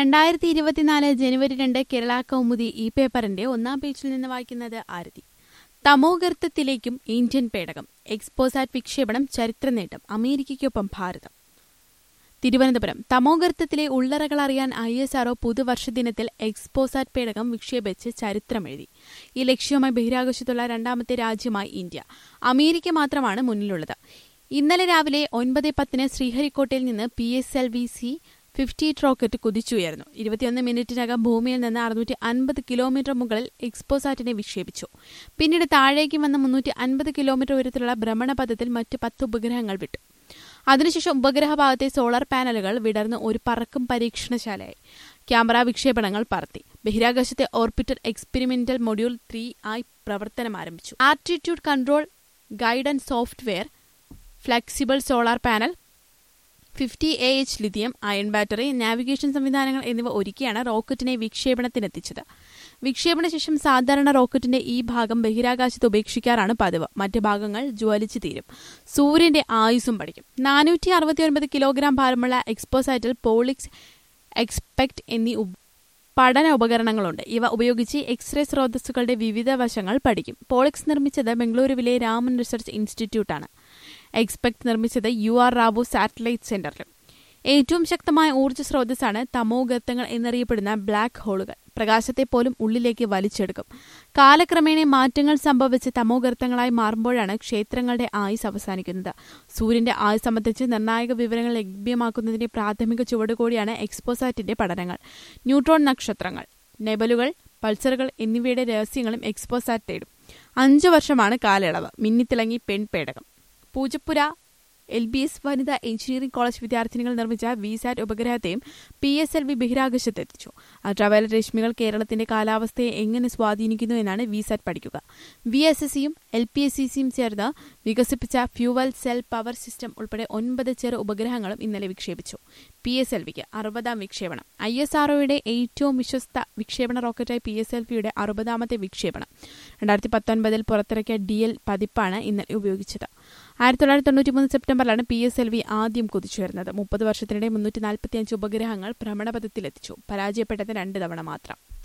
രണ്ടായിരത്തി ഇരുപത്തിനാല് ജനുവരി രണ്ട് കേരള കൗമുദി ഈ പേപ്പറിന്റെ ഒന്നാം പേജിൽ നിന്ന് വായിക്കുന്നത് ആരതി തമോഗർത്തത്തിലേക്കും ഇന്ത്യൻ പേടകം എക്സ്പോസാറ്റ് വിക്ഷേപണം ചരിത്ര നേട്ടം അമേരിക്കയ്ക്കൊപ്പം ഭാരതം തിരുവനന്തപുരം തമോഗർത്തത്തിലെ ഉള്ളറകൾ അറിയാൻ ഐ എസ് ആർഒ പുതുവർഷദിനത്തിൽ എക്സ്പോസാറ്റ് പേടകം വിക്ഷേപിച്ച് ചരിത്രമെഴുതി ഈ ലക്ഷ്യവുമായി ബഹിരാകാശത്തുള്ള രണ്ടാമത്തെ രാജ്യമായി ഇന്ത്യ അമേരിക്ക മാത്രമാണ് മുന്നിലുള്ളത് ഇന്നലെ രാവിലെ ഒൻപത് പത്തിന് ശ്രീഹരിക്കോട്ടയിൽ നിന്ന് P S L V C fifty eight rocket കുതിച്ചുയർന്നു ഇരുപത്തിയൊന്ന് മിനിറ്റിനകം ഭൂമിയിൽ നിന്ന് അറുന്നൂറ്റി അൻപത് കിലോമീറ്റർ മുകളിൽ എക്സ്പോസാറ്റിനെ വിക്ഷേപിച്ചു പിന്നീട് താഴേക്ക് വന്ന മുന്നൂറ്റി അൻപത് കിലോമീറ്റർ ഉയരത്തിലുള്ള ഭ്രമണപഥത്തിൽ മറ്റ് പത്ത് ഉപഗ്രഹങ്ങൾ വിട്ടു അതിനുശേഷം ഉപഗ്രഹ ഭാഗത്തെ സോളാർ പാനലുകൾ വിടർന്ന് ഒരു പറക്കും പരീക്ഷണശാലയായി ക്യാമറ വിക്ഷേപണങ്ങൾ പറത്തി ബഹിരാകാശത്തെ ഓർബിറ്റർ എക്സ്പെരിമെന്റൽ മൊഡ്യൂൾ ത്രീ ആയി പ്രവർത്തനം ആരംഭിച്ചു attitude control guidance software flexible solar panel fifty A H lithium ion battery navigation സംവിധാനങ്ങൾ എന്നിവ ഒരുക്കിയാണ് റോക്കറ്റിനെ വിക്ഷേപണത്തിനെത്തിച്ചത് വിക്ഷേപണ ശേഷം സാധാരണ റോക്കറ്റിന്റെ ഈ ഭാഗം ബഹിരാകാശത്ത് ഉപേക്ഷിക്കാറാണ് പതിവ് മറ്റ് ഭാഗങ്ങൾ ജ്വലിച്ചു തീരും സൂര്യന്റെ ആയുസും പഠിക്കും നാനൂറ്റി അറുപത്തിയൊൻപത് കിലോഗ്രാം ഭാരമുള്ള എക്സ്പോസൈറ്റിൽ പോളിക്സ് എക്സ്പെക്ട് എന്നീ പഠന ഉപകരണങ്ങളുണ്ട് ഇവ ഉപയോഗിച്ച് എക്സ്റേ സ്രോതസ്സുകളുടെ വിവിധ വശങ്ങൾ പഠിക്കും പോളിക്സ് നിർമ്മിച്ചത് ബംഗളൂരുവിലെ രാമൻ റിസർച്ച് ഇൻസ്റ്റിറ്റ്യൂട്ടാണ് എക്സ്പെക്ട് നിർമ്മിച്ചത് യു ആർ റാവു സാറ്റലൈറ്റ് സെന്ററിലും ഏറ്റവും ശക്തമായ ഊർജ്ജ സ്രോതസ്സാണ് തമോഗർത്തങ്ങൾ എന്നറിയപ്പെടുന്ന ബ്ലാക്ക് ഹോളുകൾ പ്രകാശത്തെ പോലും ഉള്ളിലേക്ക് വലിച്ചെടുക്കും കാലക്രമേണ മാറ്റങ്ങൾ സംഭവിച്ച് തമോഗർത്തങ്ങളായി മാറുമ്പോഴാണ് ക്ഷേത്രങ്ങളുടെ ആയുസ് അവസാനിക്കുന്നത് സൂര്യന്റെ ആയുസ് സംബന്ധിച്ച് നിർണായക വിവരങ്ങൾ ലഭ്യമാക്കുന്നതിന്റെ പ്രാഥമിക ചുവടുകൂടിയാണ് എക്സ്പോസാറ്റിന്റെ പഠനങ്ങൾ ന്യൂട്രോൺ നക്ഷത്രങ്ങൾ നെബലുകൾ പൾസറുകൾ എന്നിവയുടെ രഹസ്യങ്ങളും എക്സ്പോസാറ്റ് തേടും അഞ്ചു വർഷമാണ് കാലയളവ് മിന്നിത്തിളങ്ങി പെൺപേടകം പൂജപ്പുര എൽ ബി എസ് വനിതാ എഞ്ചിനീയറിംഗ് കോളേജ് വിദ്യാർത്ഥിനികൾ നിർമ്മിച്ച വിസാറ്റ് ഉപഗ്രഹത്തെയും പി എസ് എൽ വി ബഹിരാകാശത്തെത്തിച്ചു അൾട്രാവയലറ്റ് രശ്മികൾ കേരളത്തിന്റെ കാലാവസ്ഥയെ എങ്ങനെ സ്വാധീനിക്കുന്നു എന്നാണ് വിസാറ്റ് പഠിക്കുക വി എസ് എസ് സിയും എൽ പി എസ് സി സിയും ചേർന്ന് വികസിപ്പിച്ച ഫ്യൂവൽ സെൽ പവർ സിസ്റ്റം ഉൾപ്പെടെ ഒൻപത് ചെറു ഉപഗ്രഹങ്ങളും ഇന്നലെ വിക്ഷേപിച്ചു പി എസ് എൽ വിക്ക് അറുപതാം വിക്ഷേപണം ഐ എസ് ആർഒയുടെ ഏറ്റവും വിശ്വസ്ത വിക്ഷേപണ റോക്കറ്റായി പി എസ് എൽ വിയുടെ അറുപതാമത്തെ വിക്ഷേപണം രണ്ടായിരത്തി പത്തൊൻപതിൽ പുറത്തിറക്കിയ ഡി എൽ പതിപ്പാണ് ഇന്നലെ ഉപയോഗിച്ചത് ആയിരത്തി തൊള്ളായിരത്തി തൊണ്ണൂറ്റി മൂന്ന് സെപ്റ്റംബറിലാണ് പി എസ് എൽ വി ആദ്യം കുതിച്ചുയർന്നത് മുപ്പത് വർഷത്തിനിടെ മുന്നൂറ്റി നാൽപ്പത്തിയഞ്ച് ഉപഗ്രഹങ്ങൾ ഭ്രമണപഥത്തിലെത്തിച്ചു പരാജയപ്പെട്ടത് രണ്ട് തവണ മാത്രം